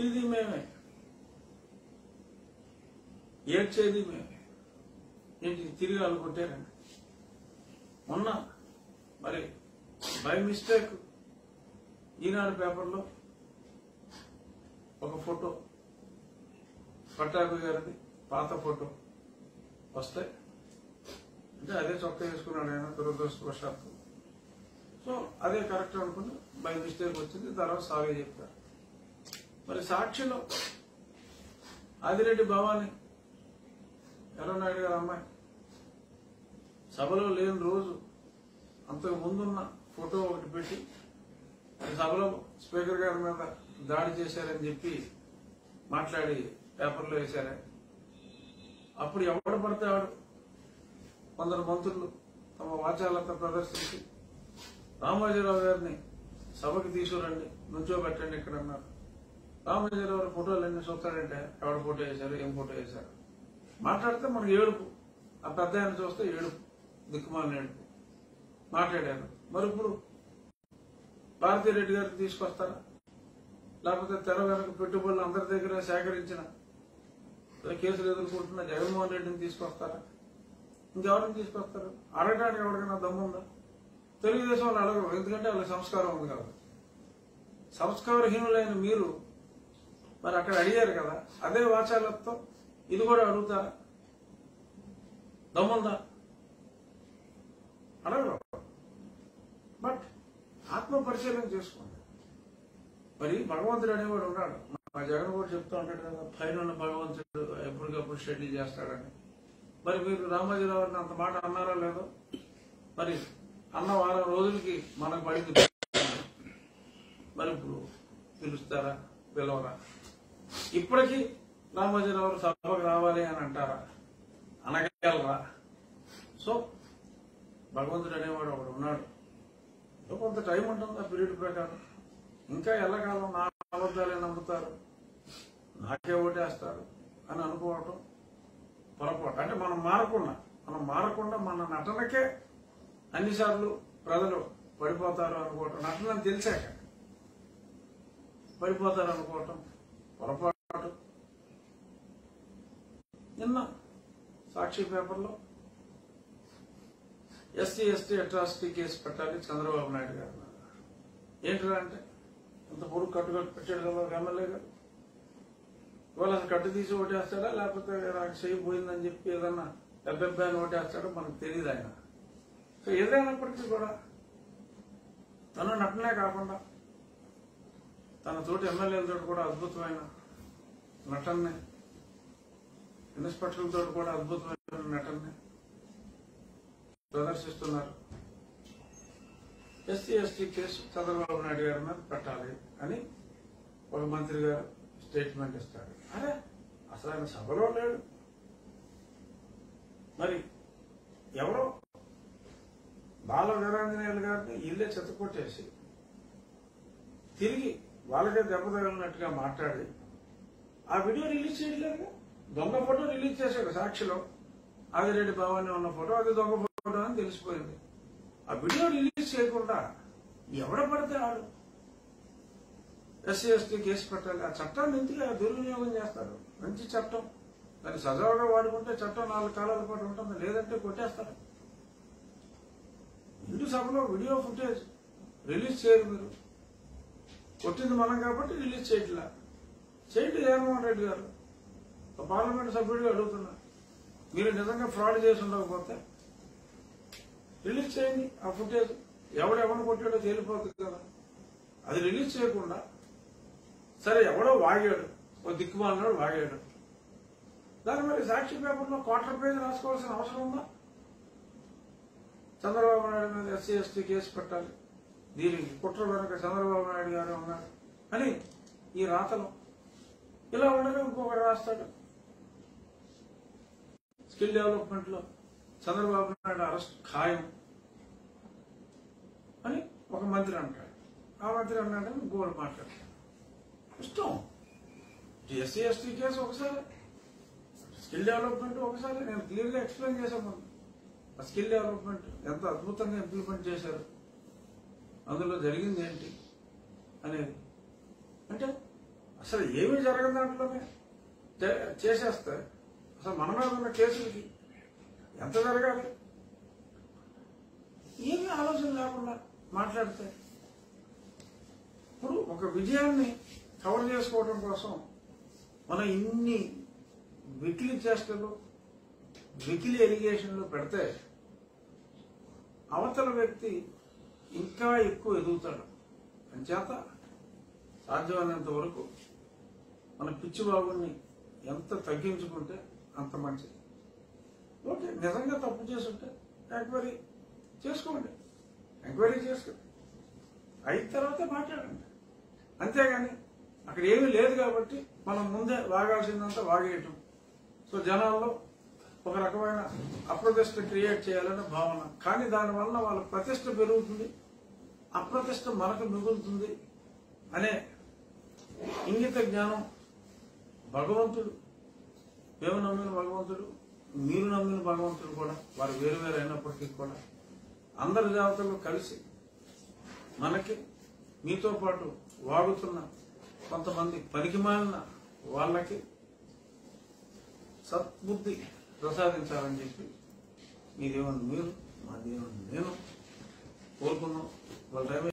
కొట్టింది మేమే ఏడ్చేది మేమే ఏంటి తిరిగి వాళ్ళు కొట్టారండి మొన్న మరి బై మిస్టేక్ ఈనాడు పేపర్లో ఒక ఫోటో పట్టాభి గారిది పాత ఫోటో వస్తే అంటే అదే చొక్కా వేసుకున్నాడు ఆయన దురదృష్టవశాత్తు సో అదే కరెక్ట్ అనుకుని బై మిస్టేక్ వచ్చింది తర్వాత సారీ చెప్తారు మరి సాక్షిలో ఆదిరెడ్డి భవాని ఎర్రనాయుడు గారు అమ్మాయి సభలో లేని రోజు అంతకు ముందున్న ఫోటో ఒకటి పెట్టి అది సభలో స్పీకర్ గారి మీద దాడి చేశారని చెప్పి మాట్లాడి పేపర్లో వేశారే అప్పుడు ఎవడు పడితే ఆడు కొందరు మంత్రులు తమ వాచాలత ప్రదర్శించి రామోజీరావు గారిని సభకి తీసుకురండి నుంచోబెట్టండి ఇక్కడ అన్నారు రామోజీరావు గారి ఫోటోలు ఎన్ని చూస్తాడంటే ఎవడు ఫోటో వేశారు ఏం ఫోటో వేశారు మాట్లాడితే మనకి ఏడుపు ఆ పెద్ద ఆయన చూస్తే ఏడుపు దిక్కుమాలిన ఏడుపు మాట్లాడారు మరి ఇప్పుడు భారతీరెడ్డి గారికి తీసుకొస్తారా లేకపోతే తెర వెనక పెట్టుబడులు అందరి దగ్గర సేకరించిన కేసులు ఎదుర్కొంటున్న జగన్మోహన్ రెడ్డిని తీసుకొస్తారా ఇంకెవరిని తీసుకొస్తారు అడగడానికి ఎవరికైనా దమ్ముందా తెలుగుదేశం వాళ్ళు అడగరు ఎందుకంటే వాళ్ళకి సంస్కారం ఉంది కదా సంస్కారహీనులైన మీరు మరి అక్కడ అడిగారు కదా అదే వాచాలతో ఇది కూడా అడుగుతారా దమ్ముందా అడగరు బట్ ఆత్మ పరిశీలన చేసుకోండి మరి భగవంతుడు అనేవాడు ఉన్నాడు మా జగన్ కూడా చెప్తూ ఉంటాడు కదా పైన ఉన్న భగవంతుడు ఎప్పటికప్పుడు స్టడీ చేస్తాడని మరి మీరు రామోజీరావు అంత మాట అన్నారా లేదో మరి అన్న వారం రోజులకి మనకు పడింది మరి ఇప్పుడు పిలుస్తారా పిలవరా ఇప్పటికీ రామోజీరావు సభకు రావాలి అని అంటారా అనగలరా సో భగవంతుడు అనేవాడు ఒకడు ఉన్నాడు ఏదో కొంత టైం ఉంటుంది ఆ పీరియడ్ ప్రకారం ఇంకా ఎల్లకాలం నా అబద్ధాలే నమ్ముతారు నాకే ఓటేస్తారు అని అనుకోవటం పొరపాటు అంటే మనం మారకుండా మనం మారకుండా మన నటనకే అన్నిసార్లు ప్రజలు పడిపోతారు అనుకోవటం నటన అని తెలిసాక పడిపోతారు అనుకోవటం పొరపాటు నిన్న సాక్షి పేపర్లో ఎస్సీ ఎస్టీ అట్రాసిటీ కేసు పెట్టాలి చంద్రబాబు నాయుడు గారు ఏంటిరా అంటే ఇంత పొడుగు కట్టుకట్టు పెట్టాడు కదా ఒక ఎమ్మెల్యే గారు ఇవాళ అసలు కట్టు తీసి ఓటేస్తాడా లేకపోతే నాకు చెయ్యి పోయిందని చెప్పి ఏదన్నా డబ్బెబ్బాయిని ఓటేస్తాడో మనకు తెలియదు ఆయన సో ఏదైనప్పటికీ కూడా తను నటనే కాకుండా తన తోటి ఎమ్మెల్యేలతో కూడా అద్భుతమైన నటన్ని ఇన్స్పెక్టర్లతో కూడా అద్భుతమైన నటన్ని ప్రదర్శిస్తున్నారు SC ST case Chandrababu Naidu గారి మీద పెట్టాలి అని ఒక మంత్రి గారు స్టేట్మెంట్ ఇస్తాడు అరే అసలు ఆయన సభలో లేడు మరి ఎవరో బాల వీరాంజనేయులు గారిని ఇల్లే చెత్తకొట్టేసి తిరిగి వాళ్ళకే దెబ్బ తగిలినట్టుగా మాట్లాడి ఆ వీడియో రిలీజ్ చేయట్లేదు దొంగ ఫోటో రిలీజ్ చేశాడు సాక్షిలో ఆదిరెడ్డి భవాని ఉన్న ఫోటో అది దొంగ ఫోటో అని తెలిసిపోయింది ఆ వీడియో రిలీజ్ చేయకుండా ఎవడ పడితే ఆడు ఎస్సీ ఎస్టీ కేసు పెట్టాలి ఆ చట్టాన్ని ఎందుకు దుర్వినియోగం చేస్తారు మంచి చట్టం దాన్ని సజావుగా వాడుకుంటే చట్టం నాలుగు కాలాల పాటు ఉంటుంది లేదంటే కొట్టేస్తారు ఇంటి సభలో వీడియో ఫుటేజ్ రిలీజ్ చేయరు మీరు కొట్టింది మనం కాబట్టి రిలీజ్ చేయట్లా చేయండి జగన్మోహన్ రెడ్డి గారు ఒక పార్లమెంట్ సభ్యుడిగా అడుగుతున్నా మీరు నిజంగా ఫ్రాడ్ చేసి ఉండకపోతే రిలీజ్ చేయండి ఆ ఫుటేజ్ ఎవడెవరిని కొట్టాడో తేలిపోతుంది కదా అది రిలీజ్ చేయకుండా సరే ఎవడో వాగాడు ఓ దిక్కుమాలినాడు వాగాడు దాని మరి సాక్షి పేపర్లో క్వార్టర్ పేజ్ రాసుకోవాల్సిన అవసరం ఉందా చంద్రబాబు నాయుడు మీద ఎస్సీ ఎస్టీ కేసు పెట్టాలి దీనికి కుట్ర వెనక చంద్రబాబు నాయుడు గారు ఉన్నారు అని ఈ రాతలో ఇలా ఉండగా ఇంకొకటి రాస్తాడు స్కిల్ డెవలప్మెంట్ లో చంద్రబాబు నాయుడు అరెస్ట్ ఖాయం అని ఒక మంత్రి అంటాడు ఆ మంత్రి అన్నాడని ఇంకోటి మాట్లాడతాడు ఇష్టం ఎస్సీ ఎస్టీ కేసు ఒకసారి స్కిల్ డెవలప్మెంట్ ఒకసారి నేను క్లియర్ గా ఎక్స్ప్లెయిన్ చేశాను మొన్న. ఆ స్కిల్ డెవలప్మెంట్ ఎంత అద్భుతంగా ఇంప్లిమెంట్ చేశారు అందులో జరిగింది ఏంటి అనేది అంటే అసలు ఏమీ జరగని దాంట్లోనే చే- చేసేస్తే అసలు మన మీద ఉన్న కేసులకి ఎంత జరగాలి ఏమీ ఆలోచన లేకుండా మాట్లాడితే ఇప్పుడు ఒక విజయాన్ని కవర్ చేసుకోవడం కోసం మనం ఇన్ని వికిలి చేష్టలు వికిలి ఎలిగేషన్లు పెడితే అవతల వ్యక్తి ఇంకా ఎక్కువ ఎదుగుతాడు అంచేత సాధ్యమైనంత వరకు మన పిచ్చిబాబుని ఎంత తగ్గించుకుంటే అంత మంచిది ఓకే నిజంగా తప్పు చేసుంటే ఎంక్వైరీ చేసుకోండి ఎంక్వైరీ చేసుకోండి అయిన తర్వాత మాట్లాడండి అంతేగాని అక్కడ ఏమీ లేదు కాబట్టి మనం ముందే వాగాల్సిందంతా వాగేయటం సో జనాల్లో ఒక రకమైన అప్రతిష్ట క్రియేట్ చేయాలనే భావన కానీ దానివల్ల వాళ్ళ ప్రతిష్ట పెరుగుతుంది అప్రతిష్ట మనకు మిగులుతుంది అనే ఇంగిత జ్ఞానం భగవంతుడు మేము నమ్మిన భగవంతుడు మీరు నమ్మిన భగవంతుడు కూడా వారు వేరు వేరు అయినప్పటికీ కూడా అందరి దేవతలు కలిసి మనకి మీతో పాటు వాగుతున్న కొంతమంది పనికిమాలిన వాళ్ళకి సద్బుద్ధి ప్రసాదించాలని చెప్పి మీ దేవుని మీరు మా దేవుని నేను కోరుకున్నాం వాళ్ళ టైం